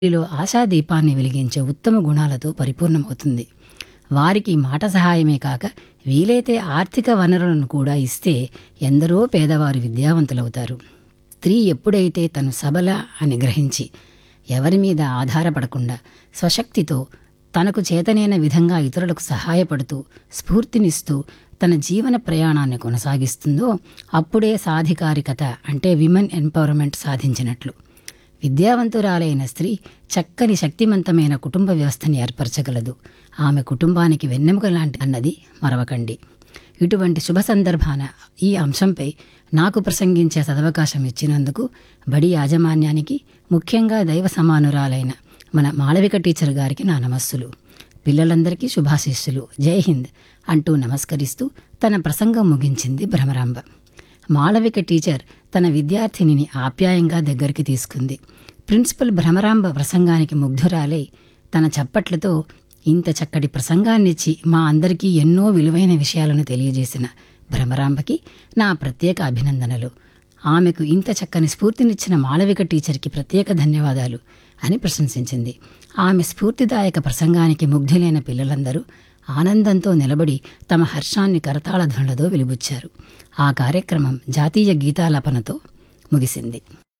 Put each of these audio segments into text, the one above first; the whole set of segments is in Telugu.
వీరిలో ఆశాదీపాన్ని వెలిగించే ఉత్తమ గుణాలతో పరిపూర్ణమవుతుంది వారికి మాట సహాయమే కాక వీలైతే ఆర్థిక వనరులను కూడా ఇస్తే ఎందరో పేదవారు విద్యావంతులవుతారు స్త్రీ ఎప్పుడైతే తను సబల అని గ్రహించి ఎవరి మీద ఆధారపడకుండా స్వశక్తితో తనకు చేతనైన విధంగా ఇతరులకు సహాయపడుతూ స్ఫూర్తినిస్తూ తన జీవన ప్రయాణాన్ని కొనసాగిస్తుందో అప్పుడే సాధికారికత అంటే విమెన్ ఎంపవర్మెంట్ సాధించినట్లు విద్యావంతురాలైన స్త్రీ చక్కని శక్తివంతమైన కుటుంబ వ్యవస్థని ఏర్పరచగలదు ఆమె కుటుంబానికి వెన్నెముక లాంటి అన్నది మరవకండి ఇటువంటి శుభ సందర్భాన ఈ అంశంపై నాకు ప్రసంగించే సదవకాశం ఇచ్చినందుకు బడి యాజమాన్యానికి ముఖ్యంగా దైవ సమానురాలైన మన మాళవిక టీచర్ గారికి నా నమస్సులు పిల్లలందరికీ శుభాశీస్సులు జై హింద్ అంటూ నమస్కరిస్తూ తన ప్రసంగం ముగించింది భ్రమరాంబ మాళవిక టీచర్ తన విద్యార్థినిని ఆప్యాయంగా దగ్గరికి తీసుకుంది ప్రిన్సిపల్ భ్రమరాంబ ప్రసంగానికి ముగ్ధురాలై తన చప్పట్లతో ఇంత చక్కటి ప్రసంగాన్నిచ్చి మా అందరికీ ఎన్నో విలువైన విషయాలను తెలియజేసిన భ్రమరాంబకి నా ప్రత్యేక అభినందనలు ఆమెకు ఇంత చక్కని స్ఫూర్తినిచ్చిన మాళవిక టీచర్కి ప్రత్యేక ధన్యవాదాలు అని ప్రశంసించింది ఆమె స్ఫూర్తిదాయక ప్రసంగానికి ముగ్ధులైన పిల్లలందరూ ఆనందంతో నిలబడి తమ హర్షాన్ని కరతాళ ధ్వనులతో వెలిబుచ్చారు ఆ కార్యక్రమం జాతీయ గీతాలాపనతో ముగిసింది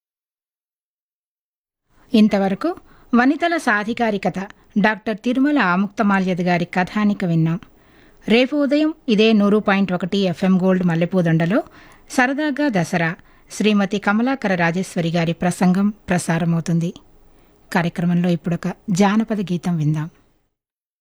ఇంతవరకు వనితల సాధికారికత డాక్టర్ తిరుమల ఆముక్తమాల్యద గారి కథానిక విన్నాం రేపు ఉదయం ఇదే నూరు పాయింట్ ఒకటి ఎఫ్ఎం గోల్డ్ మల్లెపూదండలో సరదాగా దసరా శ్రీమతి కమలాకర రాజేశ్వరి గారి ప్రసంగం ప్రసారమవుతుంది కార్యక్రమంలో ఇప్పుడొక జానపద గీతం విందాం